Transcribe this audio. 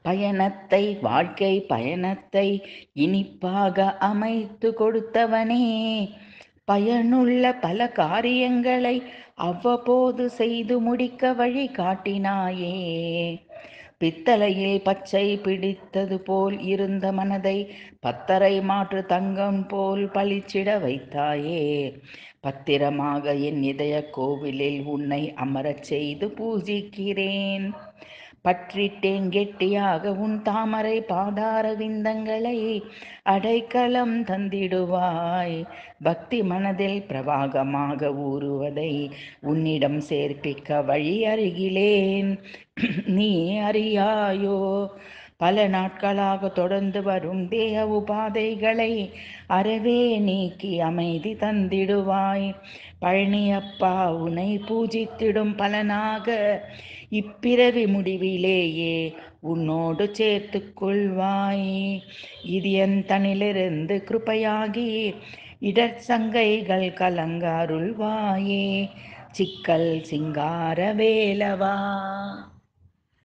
பயணத்தை வாழ்க்கை பயணத்தை இனிப்பாக அமைத்து கொடுத்தவனே பயனுள்ள பல காரியங்களை அவ்வப்போது செய்து முடிக்க வழி காட்டினாயே பித்தளையில் பச்சை பிடித்தது போல் இருந்த மனதை பத்தரை மாற்று தங்கம் போல் பளிச்சிட வைத்தாயே பத்திரமாக என் இதய கோவிலில் உன்னை அமரச் செய்து பூஜிக்கிறேன் பற்றிட்டேன் கெட்டியாக உன் தாமரை பாதார விந்தங்களை அடைக்கலம் தந்திடுவாய் பக்தி மனதில் பிரவாகமாக ஊறுவதை உன்னிடம் சேர்ப்பிக்க வழி அருகிலேன் நீ அறியாயோ பல நாட்களாக தொடர்ந்து வரும் தேக உபாதைகளை அறவே நீக்கி அமைதி தந்திடுவாய் பழனியப்பா உன்னை பூஜித்திடும் பலனாக இப்பிறவி முடிவிலேயே உன்னோடு சேர்த்து கொள்வாய் இது என் தனிலிருந்து கிருப்பையாகி இடர்சங்கைகள் கலங்க அருள்வாயே சிக்கல் சிங்கார வேலவா